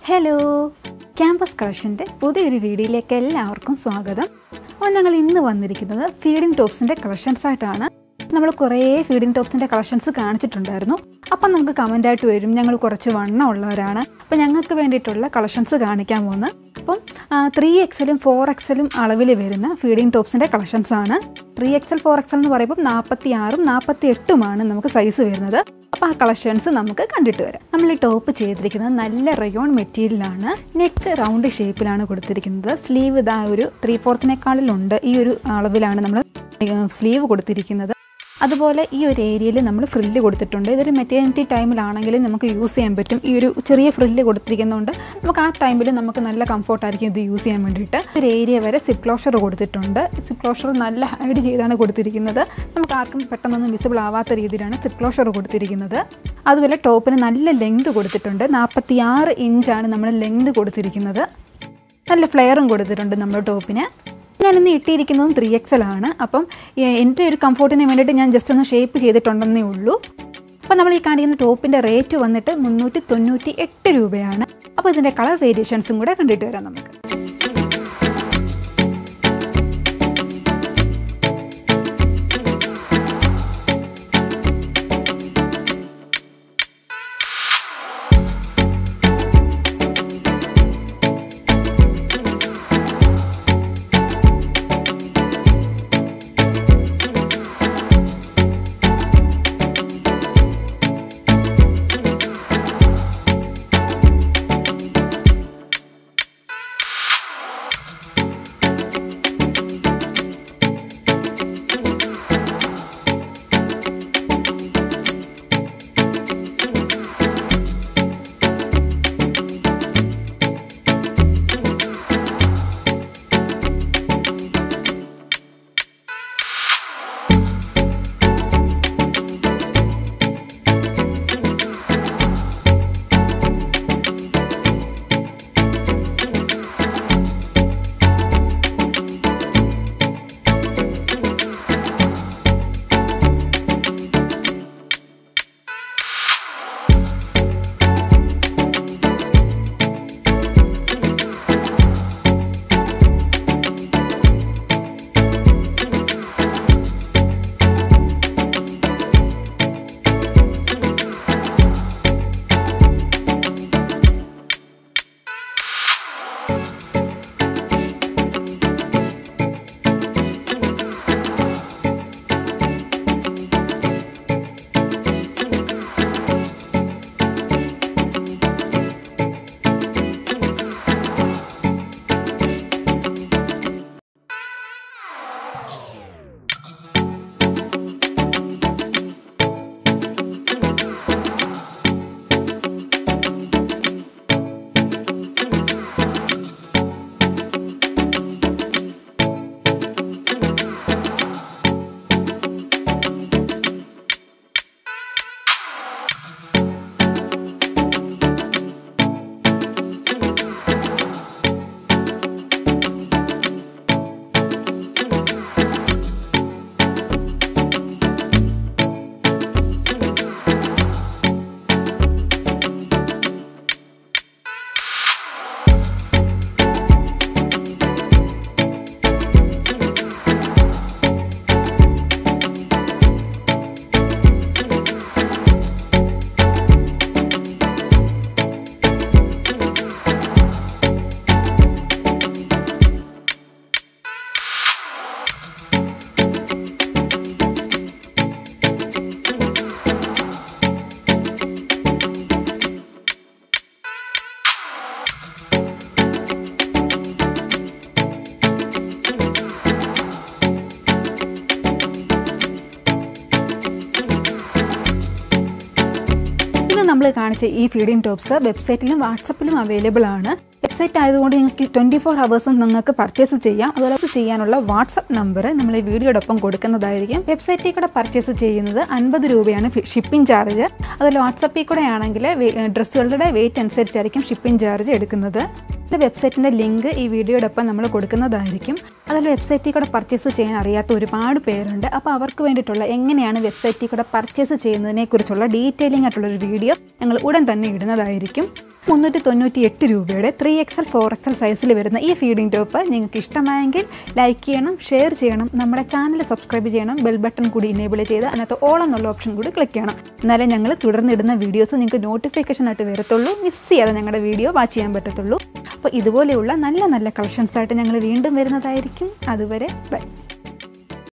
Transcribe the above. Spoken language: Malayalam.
ഹലോ ക്യാമ്പസ് കളക്ഷൻ്റെ പുതിയൊരു വീഡിയോയിലേക്ക് എല്ലാവർക്കും സ്വാഗതം അപ്പോൾ ഞങ്ങൾ ഇന്ന് വന്നിരിക്കുന്നത് ഫീഡിംഗ് ടോപ്സിൻ്റെ കളക്ഷൻസ് ആയിട്ടാണ് നമ്മൾ കുറേ ഫീഡിംഗ് ടോപ്സിൻ്റെ കളക്ഷൻസ് കാണിച്ചിട്ടുണ്ടായിരുന്നു അപ്പം നമുക്ക് കമൻ്റ് ആയിട്ട് വരും ഞങ്ങൾ കുറച്ച് വണ്ണം ഉള്ളവരാണ് അപ്പോൾ ഞങ്ങൾക്ക് വേണ്ടിയിട്ടുള്ള കളക്ഷൻസ് കാണിക്കാൻ പോകുന്നത് അപ്പം ത്രീ എക്സലും ഫോർ എക്സലും അളവിൽ വരുന്ന ഫീഡിംഗ് ടോപ്സിൻ്റെ കളക്ഷൻസ് ആണ് ത്രീ എക്സൽ ഫോർ എക്സൽ എന്ന് പറയുമ്പോൾ നാൽപ്പത്തി ആറും നാൽപ്പത്തി എട്ടുമാണ് നമുക്ക് സൈസ് വരുന്നത് അപ്പോൾ ആ കളക്ഷൻസ് നമുക്ക് കണ്ടിട്ട് വരാം നമ്മൾ ഈ ടോപ്പ് ചെയ്തിരിക്കുന്നത് നല്ല റയോൺ മെറ്റീരിയലാണ് നെക്ക് റൗണ്ട് ഷേപ്പിലാണ് കൊടുത്തിരിക്കുന്നത് സ്ലീവ് ഇതാ ഒരു ത്രീ ഫോർത്തിനേക്കാളിലുണ്ട് ഈ ഒരു അളവിലാണ് നമ്മൾ സ്ലീവ് കൊടുത്തിരിക്കുന്നത് അതുപോലെ ഈ ഒരു ഏരിയയിൽ നമ്മൾ ഫ്രില്ല് കൊടുത്തിട്ടുണ്ട് ഇതൊരു മെറ്റേണിറ്റി ടൈമിലാണെങ്കിൽ നമുക്ക് യൂസ് ചെയ്യാൻ പറ്റും ഈ ഒരു ചെറിയ ഫ്രില്ല് കൊടുത്തിരിക്കുന്നതുകൊണ്ട് നമുക്ക് ആ ടൈമിൽ നമുക്ക് നല്ല കംഫോർട്ടായിരിക്കും ഇത് യൂസ് ചെയ്യാൻ വേണ്ടിയിട്ട് ഒരു ഏരിയ വരെ സിപ്പ് ക്ലോഷർ കൊടുത്തിട്ടുണ്ട് സിപ്പ് ക്ലോഷർ നല്ല ഹൈഡ് ചെയ്താണ് കൊടുത്തിരിക്കുന്നത് നമുക്ക് ആർക്കും പെട്ടെന്നൊന്നും വിസിബിൾ ആവാത്ത രീതിയിലാണ് സിപ്പ് ക്ലോഷർ കൊടുത്തിരിക്കുന്നത് അതുപോലെ ടോപ്പിന് നല്ല ലെങ്ത് കൊടുത്തിട്ടുണ്ട് നാൽപ്പത്തി ആറ് ഇഞ്ചാണ് നമ്മൾ ലെങ്ത് കൊടുത്തിരിക്കുന്നത് നല്ല ഫ്ലെയറും കൊടുത്തിട്ടുണ്ട് നമ്മുടെ ടോപ്പിന് ഞാനിന്ന് ഇട്ടിരിക്കുന്നതും ത്രീ എക്സൽ ആണ് അപ്പം എ- എൻ്റെ ഒരു കംഫോർട്ടിന് വേണ്ടിയിട്ട് ഞാൻ ജസ്റ്റ് ഒന്ന് ഷേപ്പ് ചെയ്തിട്ടുണ്ടെന്നേ ഉള്ളൂ അപ്പോൾ നമ്മൾ ഈ കാണിക്കുന്ന ടോപ്പിൻ്റെ റേറ്റ് വന്നിട്ട് മുന്നൂറ്റി തൊണ്ണൂറ്റി എട്ട് രൂപയാണ് അപ്പോൾ ഇതിൻ്റെ കളർ വേരിയേഷൻസും കൂടെ കണ്ടിട്ട് വരാം നമുക്ക് ഇന്ന് നമ്മൾ കാണിച്ച ഈ ഫീഡിംഗ് ടോപ്സ് വെബ്സൈറ്റിലും വാട്സപ്പിലും അവൈലബിൾ ആണ് വെബ്സൈറ്റ് ആയതുകൊണ്ട് നിങ്ങൾക്ക് ട്വൻറ്റി ഫോർ ഹവേഴ്സും നിങ്ങൾക്ക് പർച്ചേസ് ചെയ്യാം അതുപോലെ അത് ചെയ്യാനുള്ള വാട്സപ്പ് നമ്പർ നമ്മൾ ഈ വീഡിയോടൊപ്പം കൊടുക്കുന്നതായിരിക്കും വെബ്സൈറ്റിൽ കൂടെ പർച്ചേസ് ചെയ്യുന്നത് അൻപത് രൂപയാണ് ഷിപ്പിംഗ് ചാർജ് അതുപോലെ വാട്സപ്പിൽ കൂടെ ആണെങ്കിൽ ഡ്രസ്സുകളുടെ വെയിറ്റ് അനുസരിച്ചായിരിക്കും ഷിപ്പിംഗ് ചാർജ് എടുക്കുന്നത് വെബ്സൈറ്റിൻ്റെ ലിങ്ക് ഈ വീഡിയോടൊപ്പം നമ്മൾ കൊടുക്കുന്നതായിരിക്കും അതിൽ വെബ്സൈറ്റിൽ കൂടെ പർച്ചേസ് ചെയ്യാൻ അറിയാത്ത ഒരുപാട് പേരുണ്ട് അപ്പോൾ അവർക്ക് വേണ്ടിയിട്ടുള്ള എങ്ങനെയാണ് വെബ്സൈറ്റിൽ കൂടെ പർച്ചേസ് ചെയ്യുന്നതിനെക്കുറിച്ചുള്ള ഡീറ്റെയിലിംഗ് ആയിട്ടുള്ളൊരു വീഡിയോ ഞങ്ങൾ ഉടൻ തന്നെ ഇടുന്നതായിരിക്കും മുന്നൂറ്റി തൊണ്ണൂറ്റി എട്ട് രൂപയുടെ ത്രീ എക്സൽ ഫോർ എക്സൽ സൈസിൽ വരുന്ന ഈ ഫീഡിംഗ് ടോപ്പ് നിങ്ങൾക്ക് ഇഷ്ടമായെങ്കിൽ ലൈക്ക് ചെയ്യണം ഷെയർ ചെയ്യണം നമ്മുടെ ചാനൽ സബ്സ്ക്രൈബ് ചെയ്യണം ബെൽ ബട്ടൺ കൂടി ഇനേബിൾ ചെയ്ത് അതിനകത്ത് ഓൾ എന്നുള്ള ഓപ്ഷൻ കൂടി ക്ലിക്ക് ചെയ്യണം എന്നാലേ ഞങ്ങൾ തുടർന്നിടുന്ന വീഡിയോസ് നിങ്ങൾക്ക് നോട്ടിഫിക്കേഷൻ ആയിട്ട് വരത്തുള്ളൂ മിസ് ചെയ്യാതെ ഞങ്ങളുടെ വീഡിയോ വാച്ച് ചെയ്യാൻ പറ്റത്തുള്ളൂ അപ്പോൾ ഇതുപോലെയുള്ള നല്ല നല്ല കളക്ഷൻസ് ആയിട്ട് ഞങ്ങൾ വീണ്ടും വരുന്നതായിരിക്കും അതുവരെ ബൈ